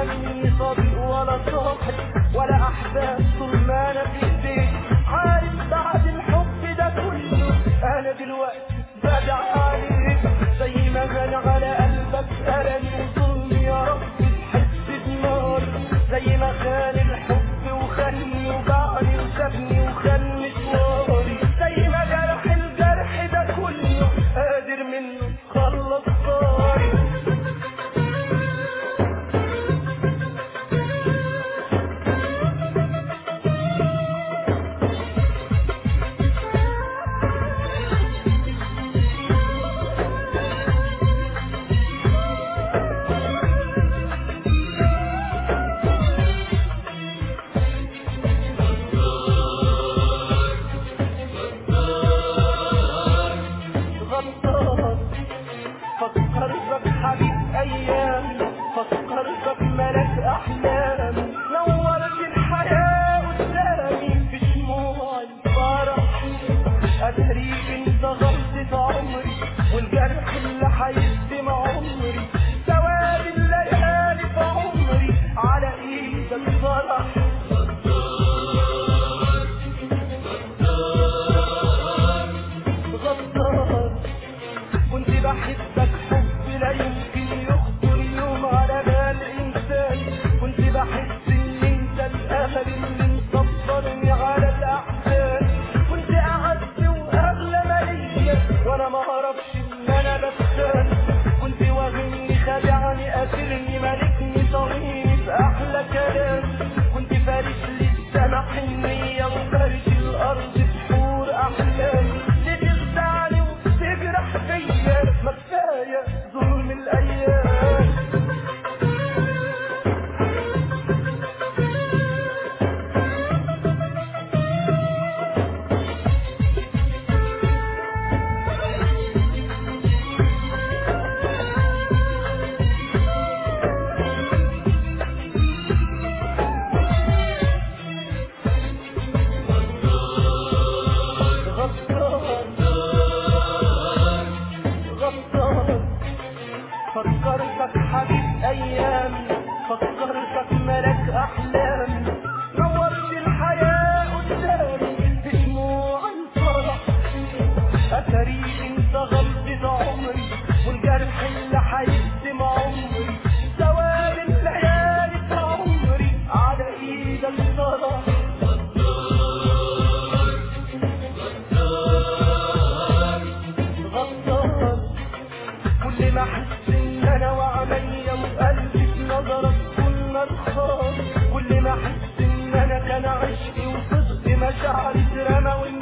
لا مني صديق ولا صاحب ولا احباب طول ما انا في ايديك عارف بعد الحب ده كله انا دلوقتي بدع عليك زي ما غنى على قلبك ألمي وظلمي يا رب تحس بنار زي ما خان الحب وخاني وباعني وسابني وخان مشواري زي ما جرح الجرح ده كله قادر منه خلص صاري غلطان فكرتك حبيب ايام فكرتك ملك احلام نورت الحياه قدامي بدموع الفرح اتريك انت غلطة عمري والجرح اللي هيسلم عمري سواد الليالي في عمري على ايدك فرح غدار كنت بحبك حب لا يمكن يخطر يوم على بال انسان كنت بحس ان انت الامل اللي مصبرني على الاحزان كنت اعز واغلى مالية وانا ما اعرفش ان انا بستان كنت واغني خدعني قاتلني مالكني صغيري في احلى كلام كنت فارش لي السما حنية وفارش الارض بحور احلامي ليه تخدعني وتجرح فيا ما كفايه ظلم الايام غدار غدار فكرتك حبيب ايام فكرتك ملك احلام نورت الحياه قدامي بدموع الفرح اتريك انت غلطة عمري والجرح اللي هيقسم عمري سواد الليالي في عمري على ايدك صلاح غدار كل ما احس ان انا وعليا وقلبي في نظرك كنا رخاص كل ما احس ان انا كان عشقي وصدق مشاعري اترمى وان